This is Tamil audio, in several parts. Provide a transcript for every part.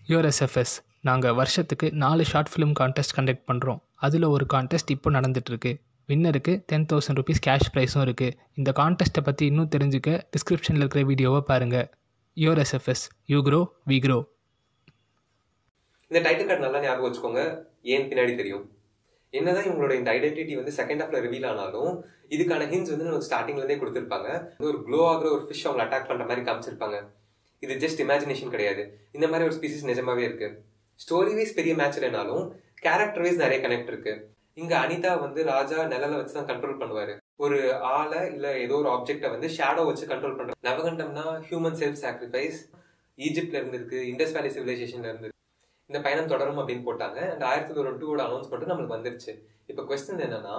யூஆர்எஸ்எஃப்எஸ் நாங்கள் வருஷத்துக்கு நாலு ஷார்ட் ஃபிலிம் கான்டெஸ்ட் கண்டக்ட் பண்ணுறோம் அதில் ஒரு கான்டெஸ்ட் இப்போ நடந்துகிட்ருக்கு வின்னருக்கு டென் தௌசண்ட் ருபீஸ் கேஷ் ப்ரைஸும் இருக்குது இந்த கான்டெஸ்ட்டை பற்றி இன்னும் தெரிஞ்சுக்க டிஸ்கிரிப்ஷனில் இருக்கிற வீடியோவை பாருங்கள் URSFS you grow we grow இந்த டைட்டில் கார்டு நல்லா ஞாபகம் வச்சுக்கோங்க ஏன் பின்னாடி தெரியும் என்னதான் இவங்களோட இந்த ஐடென்டிட்டி வந்து செகண்ட் ஹாஃப்ல ரிவீல் ஆனாலும் இதுக்கான ஹின்ஸ் வந்து நமக்கு ஸ்டார்டிங்ல இருந்தே கொடுத்துருப்பாங்க ஒரு க்ளோ ஆகிற ஒரு ஃபிஷ் அவங்களை அட்டாக் பண்ற மாதிரி காமிச்சிருப்பாங்க இது ஜஸ்ட் இமேஜினேஷன் கிடையாது இந்த மாதிரி ஒரு ஸ்பீசிஸ் நிஜமாவே இருக்கு ஸ்டோரி வைஸ் பெரிய மேட்ச் இல்லைனாலும் கேரக்டர் வைஸ் நிறைய கனெக்ட் இருக்கு இங்க அனிதா வந்து ராஜா நிழல வச்சு தான் கண்ட்ரோல் பண்ணுவாரு ஒரு ஆளை இல்ல ஏதோ ஒரு ஆப்ஜெக்ட வந்து ஷேடோ வச்சு கண்ட்ரோல் பண்ற நவகண்டம்னா ஹியூமன் செல்ஃப் சாக்ரிஃபைஸ் ஈஜிப்ட்ல இருந்து இருக்கு இண்டஸ் வேலி சிவிலைசேஷன்ல இருந்து இந்த பயணம் தொடரும் அப்படின்னு போட்டாங்க அண்ட் ஆயிரத்தி தொள்ளாயிரம் டூவோட அனௌன்ஸ் மட்டும் நம்மளுக்கு வந்துருச்சு இப்போ கொஸ்டின் என்னன்னா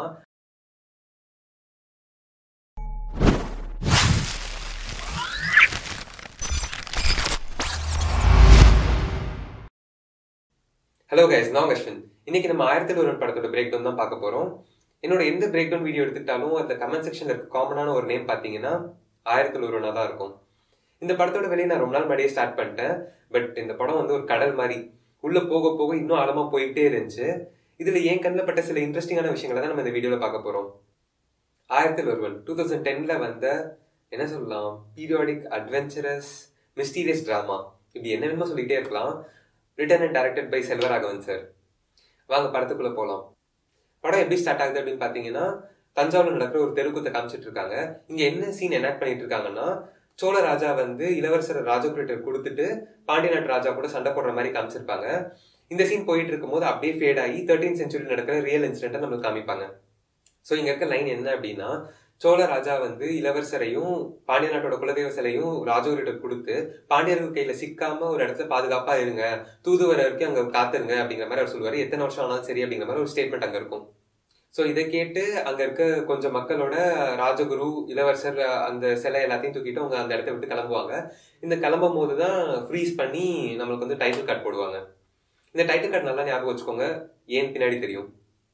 ஹலோ கைஸ் நான் அஸ்வின் இன்னைக்கு நம்ம ஆயிரத்தி தொள்ளாயிரம் படத்தோட பிரேக் டவுன் தான் பார்க்க போறோம் என்னோட எந்த பிரேக் டவுன் வீடியோ எடுத்துக்கிட்டாலும் அந்த கமெண்ட் செக்ஷன்ல இருக்க காமனான ஒரு நேம் பார்த்தீங்கன்னா ஆயிரத்தி தொள்ளாயிரம் தான் இருக்கும் இந்த படத்தோட வெளியே நான் ரொம்ப நாள் முன்னாடியே ஸ்டார்ட் பண்ணிட்டேன் பட் இந்த படம் வந்து ஒரு கடல் மாதிரி உள்ள போக போக இன்னும் ஆழமா போயிட்டே இருந்துச்சு இதுல என் கண்ணில் பட்ட சில இன்ட்ரெஸ்டிங்கான விஷயங்களை தான் நம்ம இந்த வீடியோல பார்க்க போறோம் ஆயிரத்தி ஒருவன் டூ தௌசண்ட் டென்ல வந்த என்ன சொல்லலாம் பீரியாடிக் அட்வென்ச்சரஸ் மிஸ்டீரியஸ் டிராமா இப்படி என்ன வேணுமோ சொல்லிட்டே இருக்கலாம் return and directed by Selvaraghavan sir வாங்க படத்துக்குள்ள போகலாம் படம் எப்படி ஸ்டார்ட் ஆகுது அப்படின்னு பாத்தீங்கன்னா தஞ்சாவூர்ல நடக்கிற ஒரு தெருக்கூத்தை காமிச்சிட்டு இருக்காங்க இங்க என்ன சீன் எனாக்ட் பண்ணிட்டு இருக்காங்கன்னா சோழ ராஜா வந்து இளவரசர் ராஜகுரேட்டர் கொடுத்துட்டு பாண்டிய நாட்டு ராஜா கூட சண்டை போடுற மாதிரி காமிச்சிருப்பாங்க இந்த சீன் போயிட்டு இருக்கும்போது அப்படியே ஃபேட் ஆகி தேர்ட்டீன் சென்ச்சுரி நடக்கிற ரியல் இன்சிடென்ட்டை நம்மளுக்கு காமிப்பாங்க ஸோ இங்க இருக்க லைன் என்ன அப்படின்னா சோழ ராஜா வந்து இளவரசரையும் பாண்டிய நாட்டோட குலதெய்வ சிலையும் ராஜகுரேட்டர் கொடுத்து பாண்டியர்கள் கையில சிக்காம ஒரு இடத்துல பாதுகாப்பா இருங்க தூதுவர வரைக்கும் அங்க காத்துருங்க அப்படிங்கிற மாதிரி அவர் சொல்லுவாரு எத்தனை வருஷம் ஆனாலும் சரி அப்படிங்கிற மாதிரி ஒரு ஸ்டேட்மெண்ட் அங்க இருக்கும் ஸோ இதை கேட்டு அங்க இருக்க கொஞ்சம் மக்களோட ராஜகுரு இளவரசர் அந்த சிலை எல்லாத்தையும் தூக்கிட்டு அவங்க அந்த இடத்த விட்டு கிளம்புவாங்க இந்த கிளம்பும் போது தான் ஃப்ரீஸ் பண்ணி நம்மளுக்கு வந்து டைட்டில் கார்டு போடுவாங்க இந்த டைட்டில் கார்டு நல்லா ஞாபகம் வச்சுக்கோங்க ஏன் பின்னாடி தெரியும்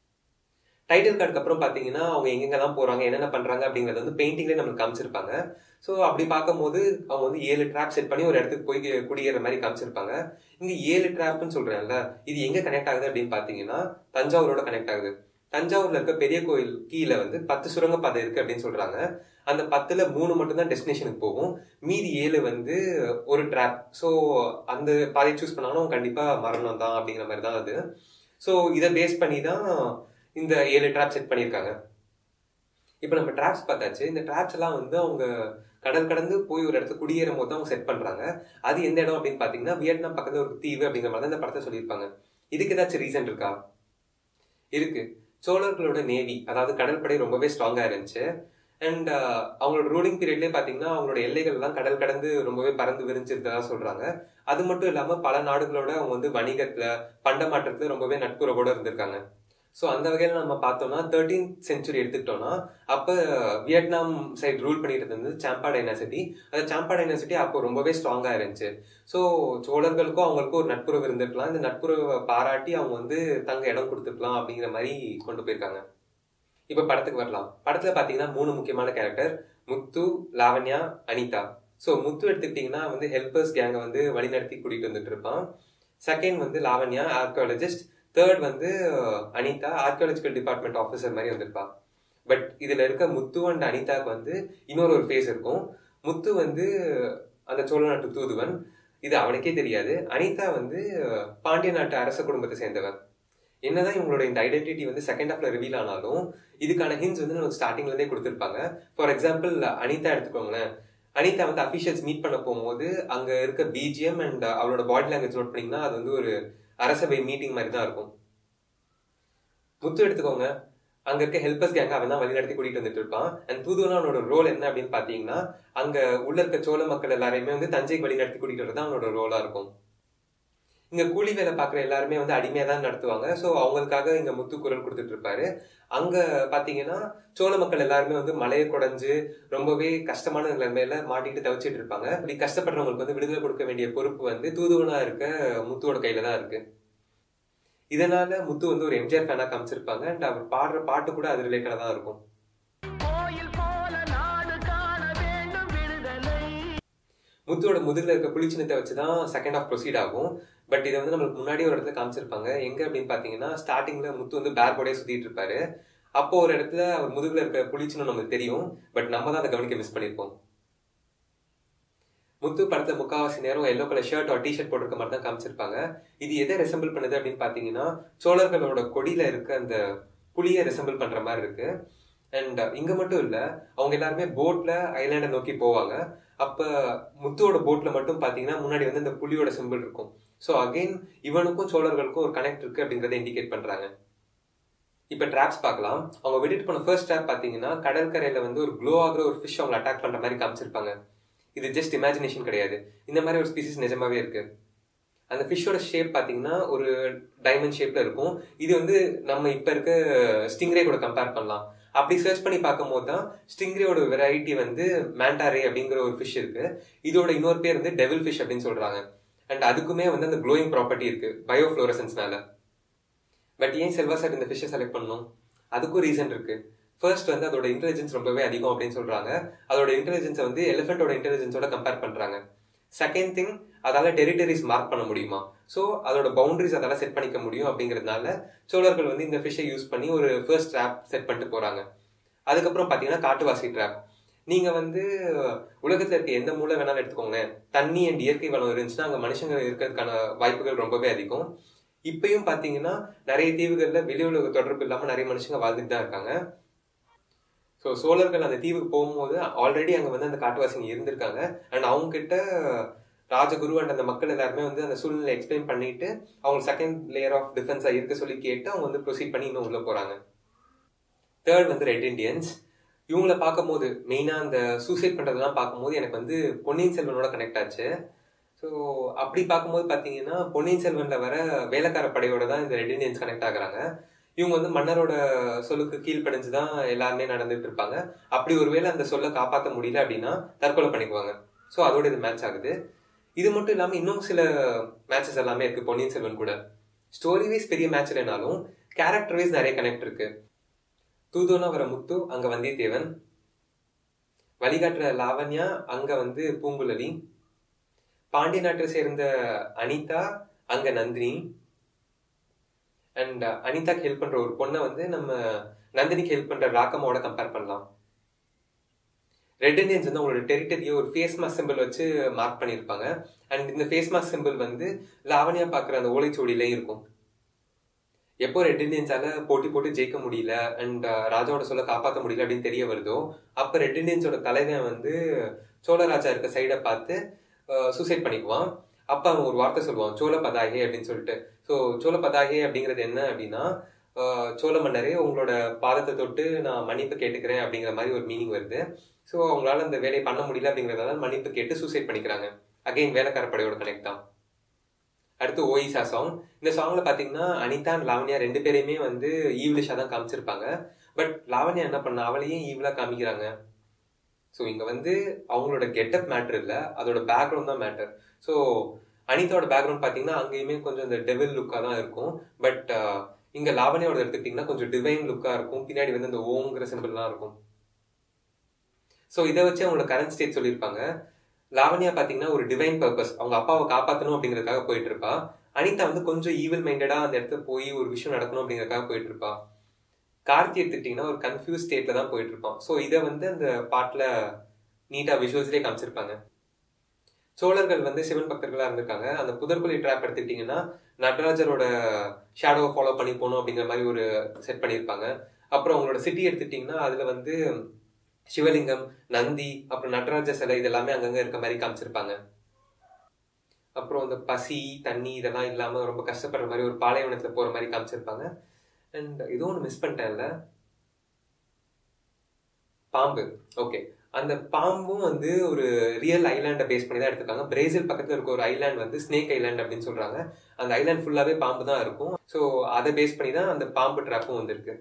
டைட்டில் கார்டுக்கு அப்புறம் பார்த்தீங்கன்னா அவங்க எங்கெங்கெல்லாம் போறாங்க என்னென்ன பண்றாங்க அப்படிங்கறது வந்து பெயிண்டிங்லேயே நம்மளுக்கு காமிச்சிருப்பாங்க ஸோ அப்படி பார்க்கும்போது அவங்க வந்து ஏழு ட்ராப் செட் பண்ணி ஒரு இடத்துக்கு போய் குடியேற மாதிரி காமிச்சிருப்பாங்க இங்க ஏழு ட்ராப்னு சொல்றேன்ல இது எங்க கனெக்ட் ஆகுது அப்படின்னு பாத்தீங்கன்னா தஞ்சாவூரோட கனெக்ட் ஆகுது தஞ்சாவூர்ல இருக்க பெரிய கோயில் கீழே வந்து பத்து சுரங்க பாதை இருக்கு அப்படின்னு சொல்றாங்க அந்த பத்துல மூணு மட்டும் தான் டெஸ்டினேஷனுக்கு போகும் மீதி ஏழு வந்து ஒரு ட்ராப் ஸோ அந்த பாதையை சூஸ் பண்ணாலும் கண்டிப்பா மரணம் தான் அப்படிங்கிற மாதிரி தான் அது ஸோ இதை பேஸ் பண்ணி தான் இந்த ஏழு ட்ராப் செட் பண்ணியிருக்காங்க இப்போ நம்ம ட்ராப்ஸ் பார்த்தாச்சு இந்த ட்ராப்ஸ் எல்லாம் வந்து அவங்க கடல் கடந்து போய் ஒரு இடத்துல குடியேறும் போது அவங்க செட் பண்றாங்க அது எந்த இடம் அப்படின்னு பாத்தீங்கன்னா வியட்நாம் பக்கத்துல ஒரு தீவு அப்படிங்கிற மாதிரி தான் இந்த படத்தை சொல்லியிருப்பாங்க இதுக்கு ஏதாச்சும் ரீசன் இருக்கா இருக்கு சோழர்களோட நேவி அதாவது கடற்படை ரொம்பவே ஸ்ட்ராங்கா இருந்துச்சு அண்ட் அவங்களோட ரூலிங் பீரியட்லேயே பார்த்தீங்கன்னா அவங்களோட எல்லைகள் எல்லாம் கடல் கடந்து ரொம்பவே பறந்து விரிஞ்சிருந்ததா சொல்றாங்க அது மட்டும் இல்லாம பல நாடுகளோட அவங்க வந்து வணிகத்துல பண்டமாற்றத்துல ரொம்பவே நட்புறவோட இருந்திருக்காங்க ஸோ அந்த வகையில் நம்ம பார்த்தோம்னா தேர்ட்டீன் சென்ச்சுரி எடுத்துக்கிட்டோம்னா அப்போ வியட்நாம் சைடு ரூல் பண்ணிட்டு இருந்தது சாம்பா டைனாசிட்டி அந்த சாம்பா டைனாசிட்டி அப்போ ரொம்பவே ஸ்ட்ராங்காக இருந்துச்சு ஸோ சோழர்களுக்கும் அவங்களுக்கும் ஒரு நட்புறவு இருந்திருக்கலாம் இந்த நட்புறவை பாராட்டி அவங்க வந்து தங்க இடம் கொடுத்துருக்கலாம் அப்படிங்கிற மாதிரி கொண்டு போயிருக்காங்க இப்போ படத்துக்கு வரலாம் படத்தில் பார்த்தீங்கன்னா மூணு முக்கியமான கேரக்டர் முத்து லாவண்யா அனிதா ஸோ முத்து எடுத்துக்கிட்டிங்கன்னா வந்து ஹெல்பர்ஸ் கேங்கை வந்து வழிநடத்தி கூட்டிகிட்டு வந்துட்டு இருப்பான் செகண்ட் வந்து லாவண்யா ஆர்கியாலஜிஸ்ட் தேர்ட் வந்து அனிதா ஆர்கியாலஜிக்கல் டிபார்ட்மெண்ட் ஆஃபீஸர் மாதிரி வந்திருப்பா பட் இதுல இருக்க முத்து அண்ட் அனிதாக்கு வந்து இன்னொரு ஒரு ஃபேஸ் இருக்கும் முத்து வந்து அந்த சோழ நாட்டு தூதுவன் இது அவனுக்கே தெரியாது அனிதா வந்து பாண்டிய நாட்டு அரச குடும்பத்தை சேர்ந்தவன் என்னதான் இவங்களோட இந்த ஐடென்டிட்டி வந்து செகண்ட் ஹாஃப்ல ரிவீல் ஆனாலும் இதுக்கான ஹின்ஸ் வந்து நமக்கு ஸ்டார்டிங்ல இருந்தே கொடுத்துருப்பாங்க ஃபார் எக்ஸாம்பிள் அனிதா எடுத்துக்கோங்களேன் அனிதா வந்து அபிஷியல்ஸ் மீட் பண்ண போகும்போது அங்க இருக்க பிஜிஎம் அண்ட் அவளோட பாடி லாங்குவேஜ் நோட் பண்ணீங்கன்னா அது வந்து ஒரு அரசவை மீட்டிங் மாதிரி தான் இருக்கும் முத்து எடுத்துக்கோங்க அங்க இருக்க ஹெல்பர்ஸ் கேங்க அவன் தான் வழி நடத்தி கூட்டிட்டு வந்துட்டு இருப்பான் அண்ட் தூதுவனா அவனோட ரோல் என்ன அப்படின்னு பாத்தீங்கன்னா அங்க உள்ள இருக்க சோழ மக்கள் எல்லாரையுமே வந்து தஞ்சைக்கு வழி நடத்தி கூட்டிட்டு வரது அவனோட ரோலா இருக்கும் இங்க கூலி வேலை பாக்குற எல்லாருமே வந்து அடிமையா தான் நடத்துவாங்க ஸோ அவங்களுக்காக இங்க முத்து குரல் கொடுத்துட்டு இருப்பாரு அங்க பாத்தீங்கன்னா சோழ மக்கள் எல்லாருமே வந்து மலையை குடைஞ்சு ரொம்பவே கஷ்டமான நிலைமையில மாட்டிட்டு தவிச்சிட்டு இருப்பாங்க இப்படி கஷ்டப்படுறவங்களுக்கு வந்து விடுதலை கொடுக்க வேண்டிய பொறுப்பு வந்து தூதுவனா இருக்க முத்துவோட கையில தான் இருக்கு இதனால முத்து வந்து ஒரு எம்ஜிஆர் ஃபேனா காமிச்சிருப்பாங்க அண்ட் அவர் பாடுற பாட்டு கூட அது ரிலேட்டடா தான் இருக்கும் முத்துவோட முதுகுல இருக்க புளிச்சினத்தை வச்சு தான் செகண்ட் ஆஃப் ப்ரொசீட் ஆகும் பட் இதை வந்து நம்மளுக்கு முன்னாடி ஒரு இடத்துல காமிச்சிருப்பாங்க எங்க அப்படின்னு பாத்தீங்கன்னா ஸ்டார்டிங்ல முத்து வந்து பேர் போர்டே சுத்திட்டு இருப்பாரு அப்போ ஒரு இடத்துல அவர் முதுகுல இருக்க புளிச்சுன்னு நமக்கு தெரியும் பட் நம்ம தான் அதை கவனிக்க மிஸ் பண்ணிருப்போம் முத்து படத்துல முக்காவாசி நேரம் yellow colour shirt or T-shirt போட்டிருக்க மாதிரி தான் காமிச்சிருப்பாங்க இது எதை ரெசம்பிள் பண்ணுது அப்படின்னு பாத்தீங்கன்னா சோழர்களோட கொடியில இருக்க அந்த புளியை ரெசம்பிள் பண்ற மாதிரி இருக்கு அண்ட் இங்க மட்டும் இல்ல அவங்க எல்லாருமே போட்ல ஐலாண்டை நோக்கி போவாங்க அப்ப முத்துவோட போட்ல மட்டும் பாத்தீங்கன்னா முன்னாடி வந்து இந்த புலியோட சிம்பிள் இருக்கும் ஸோ அகைன் இவனுக்கும் சோழர்களுக்கும் ஒரு கனெக்ட் இருக்கு அப்படிங்கறத இண்டிகேட் பண்றாங்க இப்ப ட்ராப்ஸ் பார்க்கலாம் அவங்க விட்டுட்டு போன ஃபர்ஸ்ட் ட்ராப் பாத்தீங்கன்னா கடற்கரையில வந்து ஒரு க்ளோ ஆகுற ஒரு ஃபிஷ் அவங்க அட்டாக் பண்ற மாதிரி காமிச்சிருப்பாங்க இது ஜஸ்ட் இமேஜினேஷன் கிடையாது இந்த மாதிரி ஒரு ஸ்பீசிஸ் நிஜமாவே இருக்கு அந்த ஃபிஷ்ஷோட ஷேப் பாத்தீங்கன்னா ஒரு டைமண்ட் ஷேப்ல இருக்கும் இது வந்து நம்ம இப்ப இருக்க ஸ்டிங்ரே கூட கம்பேர் பண்ணலாம் அப்படி சர்ச் பண்ணி பார்க்கும்போது தான் ஸ்டிங்ரேயோட வெரைட்டி வந்து மேண்டாரே அப்படிங்கிற ஒரு ஃபிஷ் இருக்கு இதோட இன்னொரு பேர் வந்து டெவில் ஃபிஷ் அப்படின்னு சொல்றாங்க அண்ட் அதுக்குமே வந்து அந்த க்ளோயிங் ப்ராப்பர்ட்டி இருக்கு பயோஃப்ளோரசன்ஸ்னால பட் ஏன் செல்வா சார் இந்த ஃபிஷ்ஷை செலக்ட் பண்ணணும் அதுக்கும் ரீசன் இருக்கு ஃபர்ஸ்ட் வந்து அதோட இன்டெலிஜென்ஸ் ரொம்பவே அதிகம் அப்படின்னு சொல்றாங்க அதோட இன்டெலிஜென்ஸை வந்து எலிஃபென்ட்டோட இன்டெலிஜென்ஸோட கம்பேர் பண்றாங்க செகண்ட் திங் அதால டெரிட்டரிஸ் மார்க் பண்ண முடியுமா ஸோ அதோட பவுண்டரிஸ் அதால செட் பண்ணிக்க முடியும் அப்படிங்கிறதுனால சோழர்கள் வந்து இந்த ஃபிஷ்ஷை யூஸ் பண்ணி ஒரு ஃபர்ஸ்ட் ட்ராப் செட் பண்ணிட்டு போறாங்க அதுக்கப்புறம் பார்த்தீங்கன்னா காட்டுவாசி ட்ராப் நீங்க வந்து உலகத்துல இருக்க எந்த மூலை வேணாலும் எடுத்துக்கோங்களேன் தண்ணி அண்ட் இயற்கை வளம் இருந்துச்சுன்னா அங்க மனுஷங்க இருக்கிறதுக்கான வாய்ப்புகள் ரொம்பவே அதிகம் இப்பயும் பாத்தீங்கன்னா நிறைய தீவுகள்ல வெளி உலக தொடர்பு இல்லாம நிறைய மனுஷங்க வாழ்ந்துட்டு தான் இருக்காங்க ஸோ சோழர்கள் அந்த தீவுக்கு போகும்போது ஆல்ரெடி அங்கே வந்து அந்த காட்டுவாசிங்க இருந்திருக்காங்க அண்ட் அவங்க கிட்ட ராஜகுரு அண்ட் அந்த மக்கள் எல்லாருமே வந்து அந்த சூழ்நிலை எக்ஸ்பிளைன் பண்ணிட்டு அவங்க செகண்ட் லேயர் ஆஃப் டிஃபென்ஸா இருக்க சொல்லி கேட்டு அவங்க வந்து ப்ரொசீட் பண்ணி இன்னும் உள்ள போறாங்க தேர்ட் வந்து ரெட் இண்டியன்ஸ் இவங்களை பார்க்கும்போது மெயினா அந்த சூசைட் பண்றதெல்லாம் பார்க்கும்போது எனக்கு வந்து பொன்னியின் செல்வனோட கனெக்ட் ஆச்சு ஸோ அப்படி பார்க்கும்போது பார்த்தீங்கன்னா பொன்னியின் செல்வன்ல வர வேலைக்கார படையோட தான் இந்த ரெட் இண்டியன்ஸ் கனெக்ட் ஆகுறாங்க இவங்க வந்து மன்னரோட சொல்லுக்கு கீழ்ப்படைஞ்சு தான் எல்லாருமே நடந்துட்டு இருப்பாங்க அப்படி ஒருவேளை அந்த சொல்ல காப்பாற்ற முடியல அப்படின்னா தற்கொலை பண்ணிக்குவாங்க ஸோ அதோட இது மேட்ச் ஆகுது இது மட்டும் இல்லாமல் இன்னும் சில மேட்சஸ் எல்லாமே இருக்கு பொன்னியின் செல்வன் கூட ஸ்டோரி வைஸ் பெரிய மேட்ச் இல்லைனாலும் கேரக்டர் வைஸ் நிறைய கனெக்ட் இருக்கு தூதோனா வர முத்து அங்க வந்தியத்தேவன் வழிகாட்டுற லாவண்யா அங்க வந்து பூங்குழலி பாண்டிய நாட்டை சேர்ந்த அனிதா அங்க நந்தினி அண்ட் அனிதாக்கு ஹெல்ப் பண்ற ஒரு பொண்ணை வந்து நம்ம நந்தினிக்கு ஹெல்ப் பண்ற ராக்கமோட கம்பேர் பண்ணலாம் ரெட் இண்டியன்ஸ் வந்து அவங்களோட டெரிட்டரியை ஒரு ஃபேஸ் மாஸ் சிம்பிள் வச்சு மார்க் பண்ணியிருப்பாங்க அண்ட் இந்த ஃபேஸ் மாஸ் சிம்பிள் வந்து லாவணியா பார்க்குற அந்த ஓலைச்சுவடியிலையும் இருக்கும் எப்போ ரெட் இண்டியன்ஸால போட்டி போட்டு ஜெயிக்க முடியல அண்ட் ராஜாவோட சொல்ல காப்பாற்ற முடியல அப்படின்னு தெரிய வருதோ அப்போ ரெட் இண்டியன்ஸோட தலைவன் வந்து சோழராஜா இருக்க சைடை பார்த்து சூசைட் பண்ணிக்குவான் அப்ப அவன் ஒரு வார்த்தை சொல்லுவான் சோழ பதாகே அப்படின்னு சொல்லிட்டு ஸோ சோழ பதாகே அப்படிங்கிறது என்ன அப்படின்னா சோழ மன்னரே உங்களோட பாதத்தை தொட்டு நான் மன்னிப்பு கேட்டுக்கிறேன் அப்படிங்கிற மாதிரி ஒரு மீனிங் வருது ஸோ அவங்களால அந்த வேலையை பண்ண முடியல அப்படிங்கிறதால மன்னிப்பு கேட்டு சூசைட் பண்ணிக்கிறாங்க அகைன் வேலைக்கார படையோட கனெக்ட் தான் அடுத்து ஓயிசா சாங் இந்த சாங்ல பாத்தீங்கன்னா அனிதா அண்ட் லாவண்யா ரெண்டு பேரையுமே வந்து ஈவ்லிஷா தான் காமிச்சிருப்பாங்க பட் லாவண்யா என்ன பண்ண அவளையும் ஈவ்லா காமிக்கிறாங்க ஸோ இங்க வந்து அவங்களோட கெட்டப் மேட்டர் இல்லை அதோட பேக்ரவுண்ட் தான் மேட்டர் ஸோ அனிதாவோட பேக்ரவுண்ட் பார்த்தீங்கன்னா அங்கேயுமே கொஞ்சம் இந்த டெவில் லுக்காக தான் இருக்கும் பட் இங்க லாவண்யாவோட எடுத்துக்கிட்டிங்கன்னா கொஞ்சம் டிவைன் லுக்காக இருக்கும் பின்னாடி வந்து இந்த ஓங்கிற சிம்பிள்லாம் இருக்கும் ஸோ இதை வச்சு அவங்களோட கரண்ட் ஸ்டேட் சொல்லியிருப்பாங்க லாவண்யா பார்த்தீங்கன்னா ஒரு டிவைன் பர்பஸ் அவங்க அப்பாவை காப்பாற்றணும் அப்படிங்கிறதுக்காக போயிட்டு இருப்பா அனிதா வந்து கொஞ்சம் ஈவில் மைண்டடா அந்த இடத்துல போய் ஒரு விஷயம் நடக்கணும் அப்படிங்கிறதுக்காக போயிட்டு இருப்பா கார்த்தி எடுத்துக்கிட்டிங்கன்னா ஒரு கன்ஃபியூஸ் ஸ்டேட்ல தான் போயிட்டு இருப்பான் ஸோ இதை வந்து அந்த பாட்டில் நீட்டாக விஷுவல்ஸ்லேயே காமிச்சிருப்பாங்க சோழர்கள் வந்து சிவன் பக்தர்களாக இருந்திருக்காங்க அந்த புதர்குழி ட்ராப் எடுத்துக்கிட்டிங்கன்னா நடராஜரோட ஷேடோவை ஃபாலோ பண்ணி போகணும் அப்படிங்கிற மாதிரி ஒரு செட் பண்ணியிருப்பாங்க அப்புறம் அவங்களோட சிட்டி எடுத்துக்கிட்டிங்கன்னா அதில் வந்து சிவலிங்கம் நந்தி அப்புறம் நடராஜ சிலை இதெல்லாமே அங்கங்கே இருக்க மாதிரி காமிச்சிருப்பாங்க அப்புறம் இந்த பசி தண்ணி இதெல்லாம் இல்லாமல் ரொம்ப கஷ்டப்படுற மாதிரி ஒரு பாலைவனத்தில் போகிற மாதிரி காமிச்சிருப்பாங்க அண்ட் இதுவும் ஒன்று மிஸ் பண்ணிட்டேன்ல பாம்பு ஓகே அந்த பாம்பும் வந்து ஒரு ரியல் ஐலாண்டை பேஸ் பண்ணி தான் எடுத்திருக்காங்க பிரேசில் பக்கத்தில் இருக்க ஒரு ஐலாண்ட் வந்து ஸ்னேக் ஐலாண்ட் அப்படின்னு சொல்றாங்க அந்த ஐலாண்ட் ஃபுல்லாவே பாம்பு தான் இருக்கும் ஸோ அதை பேஸ் பண்ணி தான் அந்த பாம்பு ட்ராப்பும் வந்திருக்கு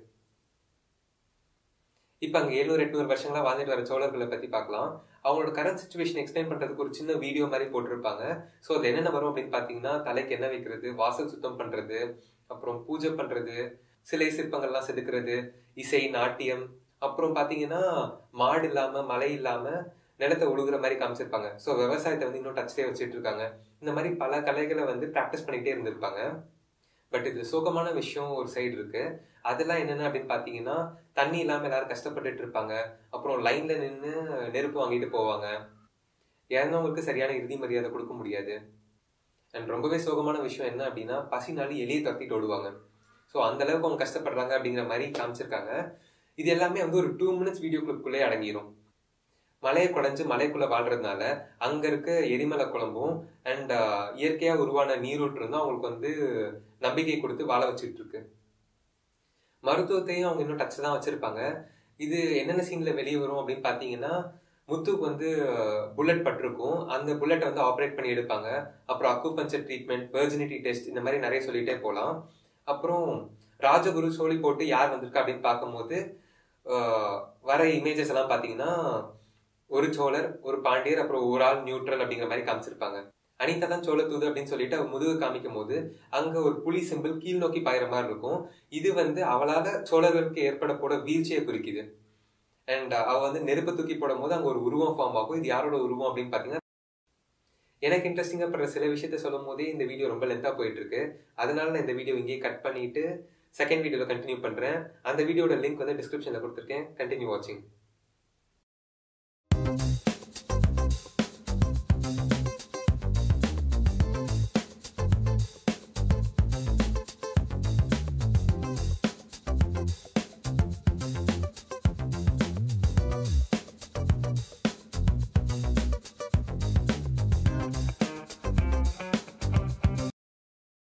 இப்போ அங்கே எழுநூறு எட்நூறு வருஷங்களா வாழ்ந்துட்டு வர சோழர்களை பற்றி பார்க்கலாம் அவங்களோட கரண்ட் சுச்சுவேஷன் எக்ஸ்பிளைன் பண்ணுறதுக்கு ஒரு சின்ன வீடியோ மாதிரி போட்டிருப்பாங்க ஸோ அது என்னென்ன வரும் அப்படின்னு பார்த்தீங்கன்னா தலைக்கு என்ன வைக்கிறது வாசல் சுத்தம் பண்ணுறது அப்புறம் பூஜை பண்ணுறது சிலை சிற்பங்கள்லாம் செதுக்கிறது இசை நாட்டியம் அப்புறம் பார்த்தீங்கன்னா மாடு இல்லாமல் மழை இல்லாமல் நிலத்தை உழுகுற மாதிரி காமிச்சிருப்பாங்க ஸோ விவசாயத்தை வந்து இன்னும் டச்லேயே வச்சுட்டு இருக்காங்க இந்த மாதிரி பல கலைகளை வந்து ப்ராக்டிஸ் பண்ணிகிட்டே இருந்திருப்பாங்க பட் இது சோகமான விஷயம் ஒரு சைடு இருக்கு அதெல்லாம் என்னென்ன அப்படின்னு பார்த்தீங்கன்னா தண்ணி இல்லாமல் எல்லாரும் கஷ்டப்பட்டுட்டு இருப்பாங்க அப்புறம் லைன்ல நின்று நெருப்பு வாங்கிட்டு போவாங்க இறந்தவங்களுக்கு சரியான இறுதி மரியாதை கொடுக்க முடியாது அண்ட் ரொம்பவே சோகமான விஷயம் என்ன அப்படின்னா பசினாலும் எலியை தத்திட்டு ஓடுவாங்க ஸோ அந்த அளவுக்கு அவங்க கஷ்டப்படுறாங்க அப்படிங்கிற மாதிரி காமிச்சிருக்காங்க இது எல்லாமே வந்து ஒரு டூ மினிட்ஸ் வீடியோ கிளிப்புக்குள்ளே அடங்கிடும் மலையை குடைஞ்சு மலைக்குள்ள வாழ்றதுனால அங்க இருக்க எரிமலை குழம்பும் அண்ட் இயற்கையா உருவான நீரூற்று வந்து அவங்களுக்கு வந்து நம்பிக்கை கொடுத்து வாழ வச்சுட்டு இருக்கு மருத்துவத்தையும் அவங்க இன்னும் டச் தான் வச்சிருப்பாங்க இது என்னென்ன சீன்ல வெளியே வரும் அப்படின்னு பாத்தீங்கன்னா முத்துக்கு வந்து புல்லட் பட்டிருக்கும் அந்த புல்லட்டை வந்து ஆப்ரேட் பண்ணி எடுப்பாங்க அப்புறம் அக்குபஞ்சர் ட்ரீட்மெண்ட் வெர்ஜினிட்டி டெஸ்ட் இந்த மாதிரி நிறைய சொல்லிட்டே போகலாம் அப்புறம் ராஜகுரு சோழி போட்டு யார் வந்திருக்கா அப்படின்னு பார்க்கும்போது வர இமேஜஸ் எல்லாம் பார்த்தீங்கன்னா ஒரு சோழர் ஒரு பாண்டியர் அப்புறம் ஒரு ஆள் நியூட்ரல் அப்படிங்கிற மாதிரி காமிச்சிருப்பாங்க அனிதா தான் சோழ தூது அப்படின்னு சொல்லிட்டு அவ முதுகு காமிக்கும் போது அங்க ஒரு புலி சிம்பிள் கீழ் நோக்கி பாயிற மாதிரி இருக்கும் இது வந்து அவளால சோழர்களுக்கு ஏற்பட போட வீழ்ச்சியை குறிக்குது அண்ட் அவ வந்து நெருப்பு தூக்கி போடும் போது அங்க ஒரு உருவம் ஃபார்ம் ஆகும் இது யாரோட உருவம் அப்படின்னு பாத்தீங்கன்னா எனக்கு இன்ட்ரெஸ்டிங்கா படுற சில விஷயத்த சொல்லும் போதே இந்த வீடியோ ரொம்ப லென்த்தா போயிட்டு இருக்கு அதனால நான் இந்த வீடியோ இங்கேயே கட் பண்ணிட்டு செகண்ட் வீடியோல கண்டினியூ பண்றேன் அந்த வீடியோட லிங்க் வந்து டிஸ்கிரிப்ஷன்ல கொடுத்துருக்கேன் கண்டினியூ வாட்சிங்